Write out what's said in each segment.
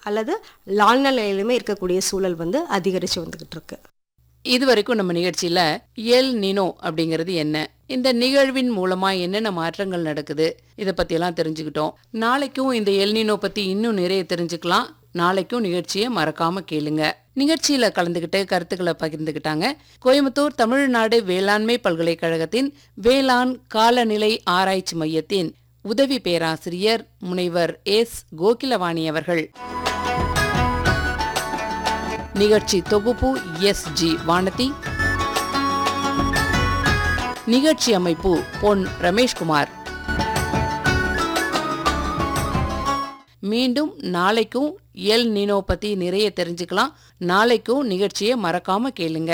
அல்லது லாழ்ன நிலையிலுமே இருக்கக்கூடிய சூழல் வந்து அதிகரித்து வந்துக்கிட்டு இருக்கு இது வரைக்கும் நம்ம நிகழ்ச்சியில எல் நினோ அப்படிங்கிறது என்ன இந்த நிகழ்வின் மூலமா என்னென்ன மாற்றங்கள் நடக்குது இதை பத்தியெல்லாம் தெரிஞ்சுக்கிட்டோம் நாளைக்கும் இந்த எல் நினோ பத்தி இன்னும் நிறைய தெரிஞ்சுக்கலாம் நாளைக்கும் நிகழ்ச்சியை மறக்காம கேளுங்க நிகழ்ச்சியில கலந்துகிட்டு கருத்துக்களை பகிர்ந்துகிட்டாங்க கோயம்புத்தூர் தமிழ்நாடு வேளாண்மை பல்கலைக்கழகத்தின் வேளாண் காலநிலை ஆராய்ச்சி மையத்தின் உதவி பேராசிரியர் முனைவர் எஸ் கோகிலவாணி அவர்கள் நிகழ்ச்சி தொகுப்பு எஸ் ஜி வானதி நிகழ்ச்சி அமைப்பு பொன் ரமேஷ்குமார் மீண்டும் நாளைக்கும் எல் நினோ பத்தி நிறைய தெரிஞ்சுக்கலாம் நாளைக்கும் நிகழ்ச்சியை மறக்காம கேளுங்க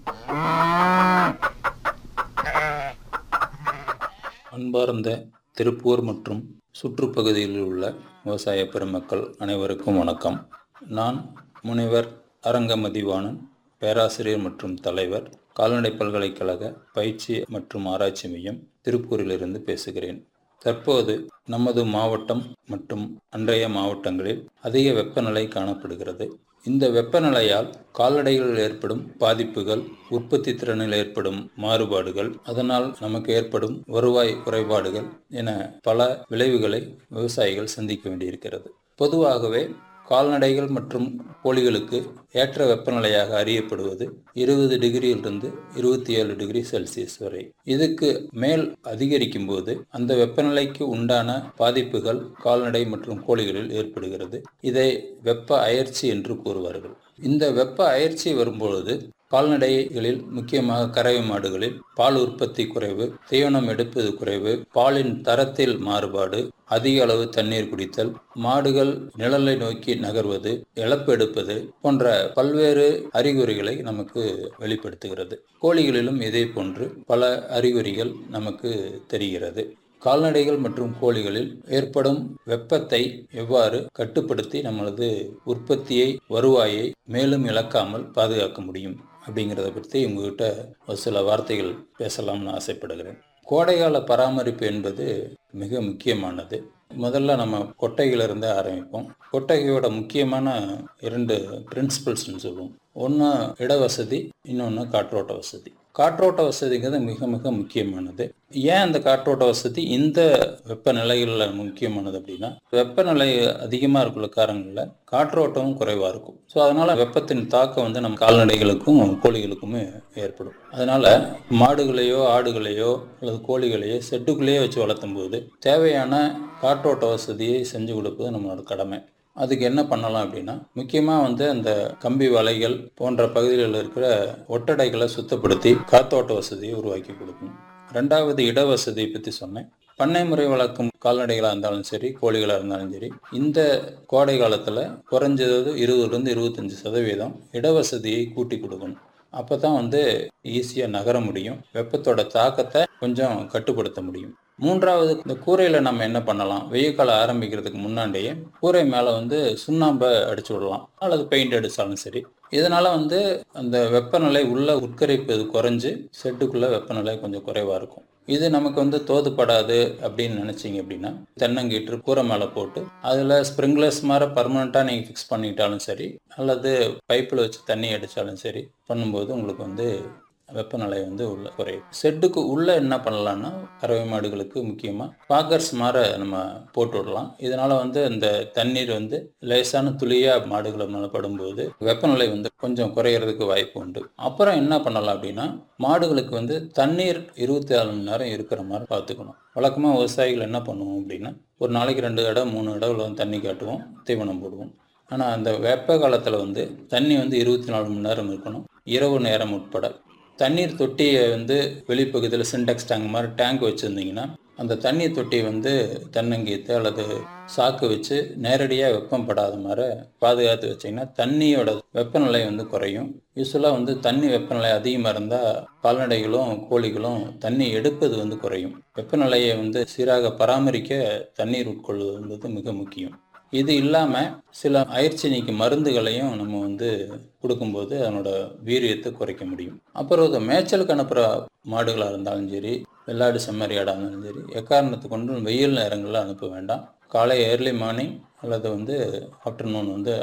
அன்பார்ந்த திருப்பூர் மற்றும் சுற்றுப்பகுதியில் உள்ள விவசாய பெருமக்கள் அனைவருக்கும் வணக்கம் நான் முனைவர் அரங்கமதிவாணன் பேராசிரியர் மற்றும் தலைவர் கால்நடை பல்கலைக்கழக பயிற்சி மற்றும் ஆராய்ச்சி மையம் திருப்பூரிலிருந்து பேசுகிறேன் தற்போது நமது மாவட்டம் மற்றும் அன்றைய மாவட்டங்களில் அதிக வெப்பநிலை காணப்படுகிறது இந்த வெப்பநிலையால் கால்நடைகளில் ஏற்படும் பாதிப்புகள் உற்பத்தி திறனில் ஏற்படும் மாறுபாடுகள் அதனால் நமக்கு ஏற்படும் வருவாய் குறைபாடுகள் என பல விளைவுகளை விவசாயிகள் சந்திக்க வேண்டியிருக்கிறது பொதுவாகவே கால்நடைகள் மற்றும் கோழிகளுக்கு ஏற்ற வெப்பநிலையாக அறியப்படுவது இருபது டிகிரியிலிருந்து இருபத்தி ஏழு டிகிரி செல்சியஸ் வரை இதுக்கு மேல் அதிகரிக்கும் போது அந்த வெப்பநிலைக்கு உண்டான பாதிப்புகள் கால்நடை மற்றும் கோழிகளில் ஏற்படுகிறது இதை வெப்ப அயற்சி என்று கூறுவார்கள் இந்த வெப்ப அயற்சி வரும்பொழுது கால்நடைகளில் முக்கியமாக கறவை மாடுகளில் பால் உற்பத்தி குறைவு தீவனம் எடுப்பது குறைவு பாலின் தரத்தில் மாறுபாடு அதிக அளவு தண்ணீர் குடித்தல் மாடுகள் நிழலை நோக்கி நகர்வது இழப்பு எடுப்பது போன்ற பல்வேறு அறிகுறிகளை நமக்கு வெளிப்படுத்துகிறது கோழிகளிலும் இதே போன்று பல அறிகுறிகள் நமக்கு தெரிகிறது கால்நடைகள் மற்றும் கோழிகளில் ஏற்படும் வெப்பத்தை எவ்வாறு கட்டுப்படுத்தி நம்மளது உற்பத்தியை வருவாயை மேலும் இழக்காமல் பாதுகாக்க முடியும் அப்படிங்கிறத பற்றி உங்ககிட்ட ஒரு சில வார்த்தைகள் பேசலாம்னு ஆசைப்படுகிறேன் கோடைகால பராமரிப்பு என்பது மிக முக்கியமானது முதல்ல நம்ம கொட்டைகளிலிருந்து ஆரம்பிப்போம் கொட்டகையோட முக்கியமான இரண்டு பிரின்சிபல்ஸ்னு சொல்லுவோம் ஒன்று இடவசதி இன்னொன்று காற்றோட்ட வசதி காற்றோட்ட வசதிங்கிறது மிக மிக முக்கியமானது ஏன் அந்த காற்றோட்ட வசதி இந்த வெப்பநிலைகளில் முக்கியமானது அப்படின்னா வெப்பநிலை அதிகமாக இருக்குள்ள காரணங்களில் காற்றோட்டமும் குறைவாக இருக்கும் ஸோ அதனால் வெப்பத்தின் தாக்கம் வந்து நம்ம கால்நடைகளுக்கும் கோழிகளுக்குமே ஏற்படும் அதனால் மாடுகளையோ ஆடுகளையோ அல்லது கோழிகளையோ செட்டுக்குள்ளேயே வச்சு வளர்த்தும் போது தேவையான காற்றோட்ட வசதியை செஞ்சு கொடுப்பது நம்மளோட கடமை அதுக்கு என்ன பண்ணலாம் அப்படின்னா முக்கியமாக வந்து அந்த கம்பி வலைகள் போன்ற பகுதிகளில் இருக்கிற ஒட்டடைகளை சுத்தப்படுத்தி காத்தோட்ட வசதியை உருவாக்கி கொடுக்கணும் ரெண்டாவது இடவசதியை பற்றி சொன்னேன் பண்ணை முறை வளர்க்கும் கால்நடைகளாக இருந்தாலும் சரி கோழிகளாக இருந்தாலும் சரி இந்த கோடை காலத்தில் குறைஞ்சது இருபதுலேருந்து இருபத்தஞ்சி சதவீதம் இடவசதியை கூட்டி கொடுக்கணும் அப்போ தான் வந்து ஈஸியாக நகர முடியும் வெப்பத்தோட தாக்கத்தை கொஞ்சம் கட்டுப்படுத்த முடியும் மூன்றாவது இந்த கூரையில் நம்ம என்ன பண்ணலாம் வெயில் காலம் ஆரம்பிக்கிறதுக்கு முன்னாடியே கூரை மேலே வந்து சுண்ணாம்பை அடிச்சு விடலாம் அல்லது பெயிண்ட் அடித்தாலும் சரி இதனால வந்து அந்த வெப்பநிலை உள்ள உட்கரிப்பது குறைஞ்சு செட்டுக்குள்ள வெப்பநிலை கொஞ்சம் குறைவாக இருக்கும் இது நமக்கு வந்து தோதுப்படாது அப்படின்னு நினச்சிங்க அப்படின்னா தென்னங்கீற்று கூரை மேலே போட்டு அதில் ஸ்ப்ரிங்க்லர்ஸ் மாதிரி பர்மனெண்ட்டாக நீங்கள் ஃபிக்ஸ் பண்ணிட்டாலும் சரி அல்லது பைப்பில் வச்சு தண்ணி அடித்தாலும் சரி பண்ணும்போது உங்களுக்கு வந்து வெப்பநிலை வந்து உள்ள குறையும் செட்டுக்கு உள்ளே என்ன பண்ணலாம்னா கறவை மாடுகளுக்கு முக்கியமாக பாக்கர்ஸ் மாற நம்ம போட்டு விடலாம் இதனால் வந்து அந்த தண்ணீர் வந்து லேசான துளியாக மாடுகளை மேலே படும்போது வெப்பநிலை வந்து கொஞ்சம் குறையிறதுக்கு வாய்ப்பு உண்டு அப்புறம் என்ன பண்ணலாம் அப்படின்னா மாடுகளுக்கு வந்து தண்ணீர் இருபத்தி நாலு மணி நேரம் இருக்கிற மாதிரி பார்த்துக்கணும் வழக்கமாக விவசாயிகள் என்ன பண்ணுவோம் அப்படின்னா ஒரு நாளைக்கு ரெண்டு இடம் மூணு இடம் வந்து தண்ணி காட்டுவோம் தீவனம் போடுவோம் ஆனால் அந்த வெப்ப காலத்தில் வந்து தண்ணி வந்து இருபத்தி நாலு மணி நேரம் இருக்கணும் இரவு நேரம் உட்பட தண்ணீர் தொட்டியை வந்து வெளிப்பகுதியில் சின்டெக்ஸ் டேங்க் மாதிரி டேங்க் வச்சுருந்தீங்கன்னா அந்த தண்ணீர் தொட்டியை வந்து தென்னங்கீத்து அல்லது சாக்கு வச்சு நேரடியாக வெப்பம் படாத மாதிரி பாதுகாத்து வச்சிங்கன்னா தண்ணியோட வெப்பநிலை வந்து குறையும் யூஸ்வலாக வந்து தண்ணி வெப்பநிலை அதிகமாக இருந்தால் கால்நடைகளும் கோழிகளும் தண்ணி எடுப்பது வந்து குறையும் வெப்பநிலையை வந்து சீராக பராமரிக்க தண்ணீர் உட்கொள்வது என்பது மிக முக்கியம் இது இல்லாமல் சில அயற்சி நீக்கி மருந்துகளையும் நம்ம வந்து கொடுக்கும்போது அதனோட வீரியத்தை குறைக்க முடியும் அப்புறம் இது மேய்ச்சலுக்கு அனுப்புகிற மாடுகளாக இருந்தாலும் சரி வெள்ளாடு செம்மறியாடாக இருந்தாலும் சரி எக்காரணத்தை கொண்டு வெயில் நேரங்களில் அனுப்ப வேண்டாம் காலை ஏர்லி மார்னிங் அல்லது வந்து ஆஃப்டர்நூன் வந்து